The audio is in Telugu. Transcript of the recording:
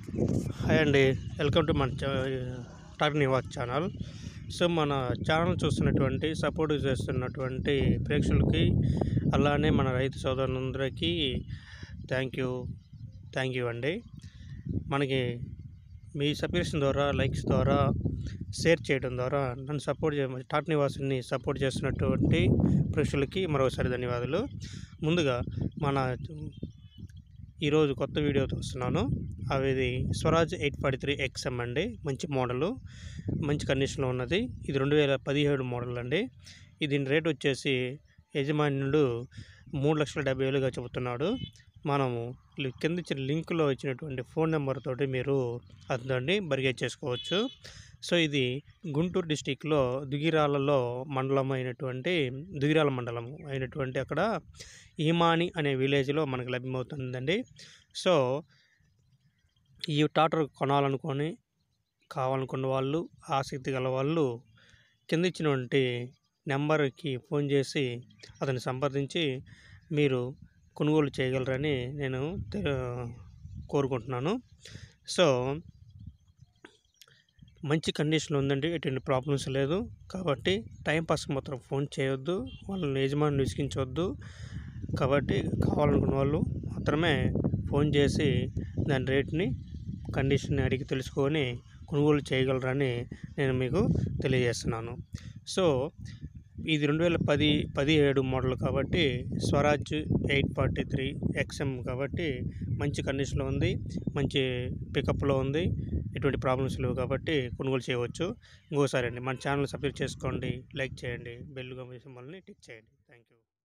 హాయ్ అండి వెల్కమ్ టు మన టాక్ నివాస్ ఛానల్ సో మన ఛానల్ చూస్తున్నటువంటి సపోర్ట్ చేస్తున్నటువంటి ప్రేక్షకులకి అలానే మన రైతు సోదరులందరికీ థ్యాంక్ యూ థ్యాంక్ యూ అండి మనకి మీ సబ్స్క్రిప్షన్ ద్వారా లైక్స్ ద్వారా షేర్ చేయడం ద్వారా నన్ను సపోర్ట్ చే టాట్ నివాసుని సపోర్ట్ చేస్తున్నటువంటి ప్రేక్షకులకి మరోసారి ధన్యవాదాలు ముందుగా మన ఈరోజు కొత్త వీడియోతో వస్తున్నాను అవి Swaraj eight forty three XM అండి మంచి మోడలు మంచి కండిషన్లో ఉన్నది ఇది రెండు వేల పదిహేడు మోడల్ అండి ఇది రేట్ వచ్చేసి యజమానుడు మూడు లక్షల డెబ్బై వేలుగా చెబుతున్నాడు మనము లి- కింద ఇచ్చిన లింకులో ఇచ్చినటువంటి ఫోన్ నెంబర్ తోటి మీరు అతన్ని బరిగేట్ చేసుకోవచ్చు సో ఇది గుంటూరు డిస్టిక్లో దుగిరాలలో మండలం అయినటువంటి దుగిరాల మండలం అయినటువంటి అక్కడ ఈమాని అనే విలేజ్లో మనకు లభ్యమవుతుందండి సో ఈ టాటర్ కొనాలనుకొని కావాలనుకున్న వాళ్ళు ఆసక్తి గల వాళ్ళు కింద ఇచ్చినటువంటి నెంబర్కి ఫోన్ చేసి అతన్ని సంప్రదించి మీరు కొనుగోలు చేయగలరని నేను తె- కోరుకుంటున్నాను సో మంచి కండిషన్లో ఉందండి ఎటువంటి ప్రాబ్లమ్స్ లేదు కాబట్టి టైం పాస్ మాత్రం ఫోన్ చేయొద్దు వాళ్ళని యజమాని విసిగించవద్దు కాబట్టి కావాలనుకున్న వాళ్ళు మాత్రమే ఫోన్ చేసి దాని రేట్ని కండిషన్ అడిగి తెలుసుకొని కొనుగోలు చేయగలరని నేను మీకు తెలియజేస్తున్నాను సో ఇది రెండు వేల పది పదిహేడు మోడల్ కాబట్టి Swaraj eight forty three XM కాబట్టి మంచి కండిషన్లో ఉంది మంచి పికప్లో ఉంది ఎటువంటి ప్రాబ్లమ్స్ లేవు కాబట్టి కొనుగోలు చేయవచ్చు ఇంకోసారి అండి మన ఛానల్ సబ్స్క్రైబ్ చేసుకోండి లైక్ చేయండి బెల్ సింబల్ని టిక్ చేయండి